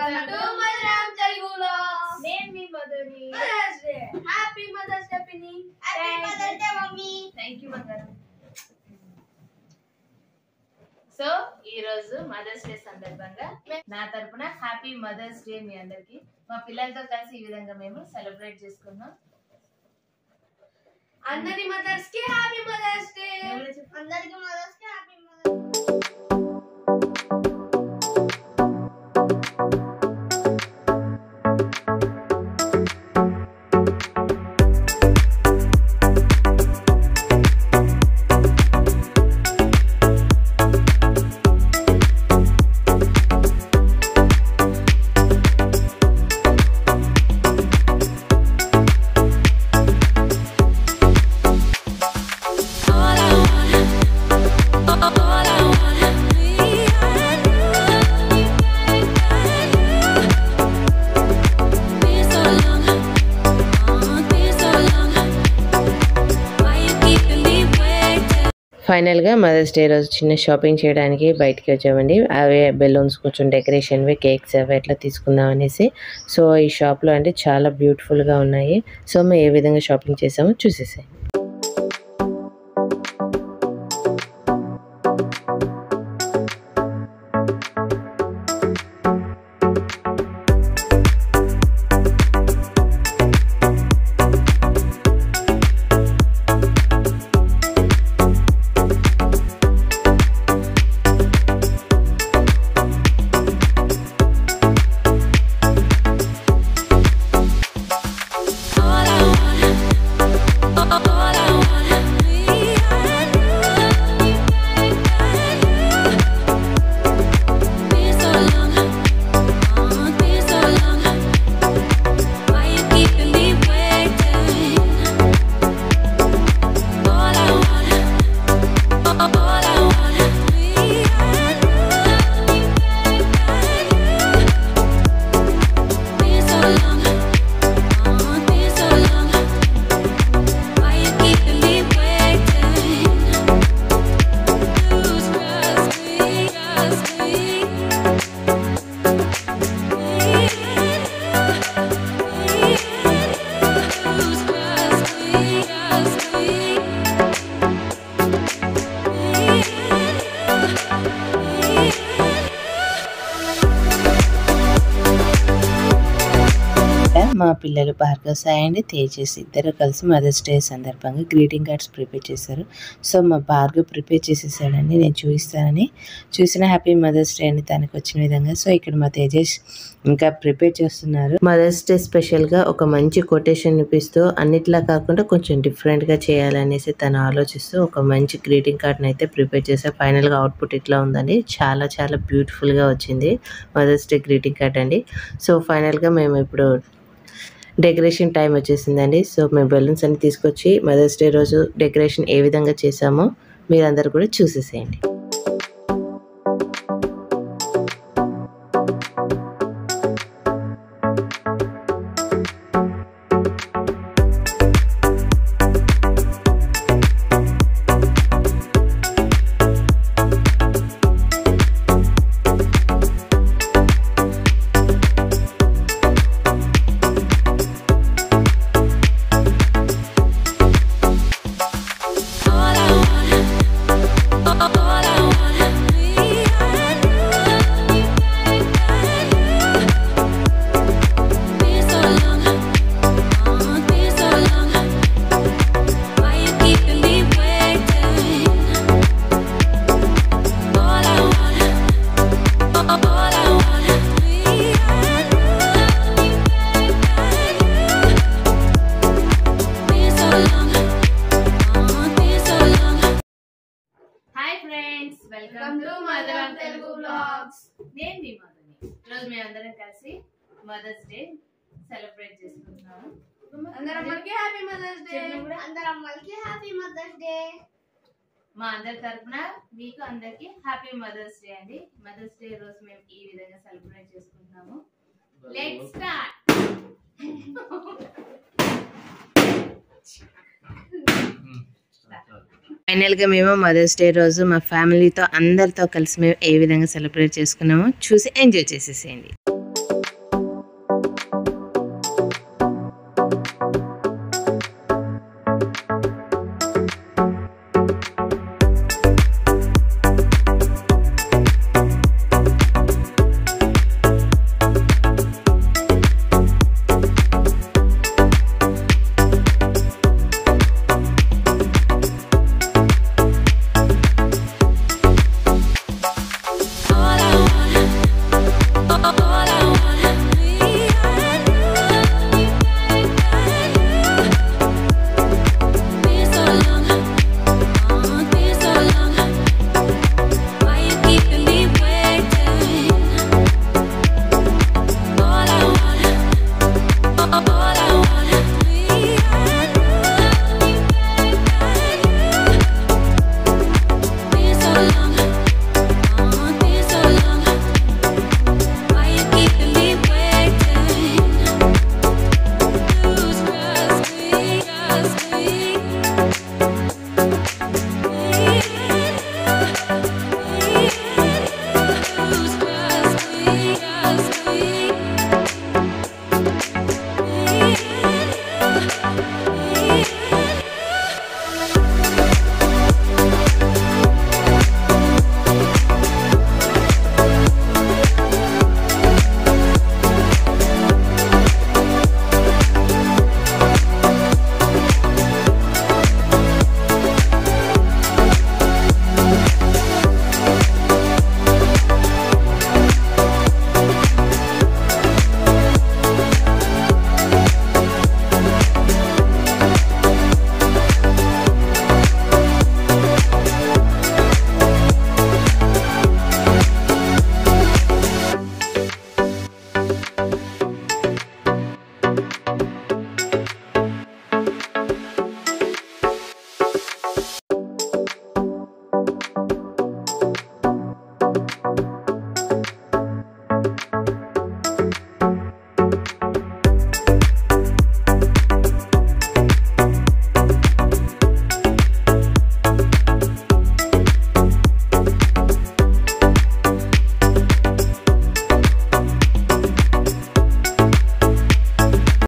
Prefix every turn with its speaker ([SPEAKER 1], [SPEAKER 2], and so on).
[SPEAKER 1] Welcome to మధురం తెలుగులో
[SPEAKER 2] నేను మీ మధుని
[SPEAKER 1] mother's day happy mother's day పిన్ని happy mother's day mummy
[SPEAKER 2] thank you బంగారం సో ఈ రోజు మదర్స్ డే సందర్భంగా నా తరపున హ్యాపీ మదర్స్ డే మీ అందరికి మా పిల్లలతో కలిసి ఈ విధంగా మేము సెలబ్రేట్ చేసుకున్నాం
[SPEAKER 1] అందరి మదర్స్ కి హ్యాపీ మదర్స్ డే
[SPEAKER 2] ఎవరు చెప్పు?
[SPEAKER 1] అందరికి మదర్స్ కి హ్యాపీ మదర్స్
[SPEAKER 3] ఫైనల్గా మదర్స్ డే రోజు చిన్న షాపింగ్ చేయడానికి బయటికి వచ్చామండి అవే బెలూన్స్ కొంచెం డెకరేషన్వి కేక్స్ అవి ఎట్లా తీసుకుందాం అనేసి సో ఈ షాప్లో అంటే చాలా బ్యూటిఫుల్గా ఉన్నాయి సో మేము ఏ విధంగా షాపింగ్ చేసామో చూసేసాయి మా పిల్లలు భార్గవ్ సాయి అండ్ తేజస్ ఇద్దరు కలిసి మదర్స్ డే సందర్భంగా గ్రీటింగ్ కార్డ్స్ ప్రిపేర్ చేశారు సో మా భార్గవ్ ప్రిపేర్ చేసేసాడండి నేను చూపిస్తానని చూసిన హ్యాపీ మదర్స్ డే అని తనకు వచ్చిన విధంగా సో ఇక్కడ మా తేజస్ ఇంకా ప్రిపేర్ చేస్తున్నారు మదర్స్ డే స్పెషల్గా ఒక మంచి కొటేషన్ ఇప్పిస్తూ అన్నిట్లా కాకుండా కొంచెం డిఫరెంట్గా చేయాలనేసి తను ఆలోచిస్తూ ఒక మంచి గ్రీటింగ్ కార్డ్ని అయితే ప్రిపేర్ చేశారు ఫైనల్గా అవుట్పుట్ ఇట్లా ఉందండి చాలా చాలా బ్యూటిఫుల్గా వచ్చింది మదర్స్ డే గ్రీటింగ్ కార్డ్ అండి సో ఫైనల్గా మేము ఇప్పుడు డెకరేషన్ టైం వచ్చేసిందండి సో మేము బెలూన్స్ అన్ని తీసుకొచ్చి మదర్స్ డే రోజు డెకరేషన్ ఏ విధంగా చేసామో మీరందరూ కూడా చూసేసేయండి
[SPEAKER 2] హాయ్ ఫ్రెండ్స్ వెల్కమ్ టు మధురం తెలుగు బ్లాగ్స్ నేను మీ మధుని ఈరోజు మేము అందరం కలిసి మదర్స్ డే సెలబ్రేట్ చేసుకుంటున్నాము
[SPEAKER 1] అందరం మనకి హ్యాపీ మదర్స్ డే
[SPEAKER 2] చెప్పు కూడా.
[SPEAKER 1] అందరం మనకి హ్యాపీ మదర్స్ డే
[SPEAKER 2] మా అందరి తరపున మీకు అందరికి హ్యాపీ మదర్స్ డే అండి మదర్స్ డే రోజు మేము ఈ విధంగా సెలబ్రేట్ చేసుకుంటున్నాము లెట్ స్టార్ట్
[SPEAKER 3] ఫైనల్గా మేము మదర్స్ డే రోజు మా ఫ్యామిలీతో అందరితో కలిసి మేము ఏ విధంగా సెలబ్రేట్ చేసుకున్నామో చూసి ఎంజాయ్ చేసేసేయండి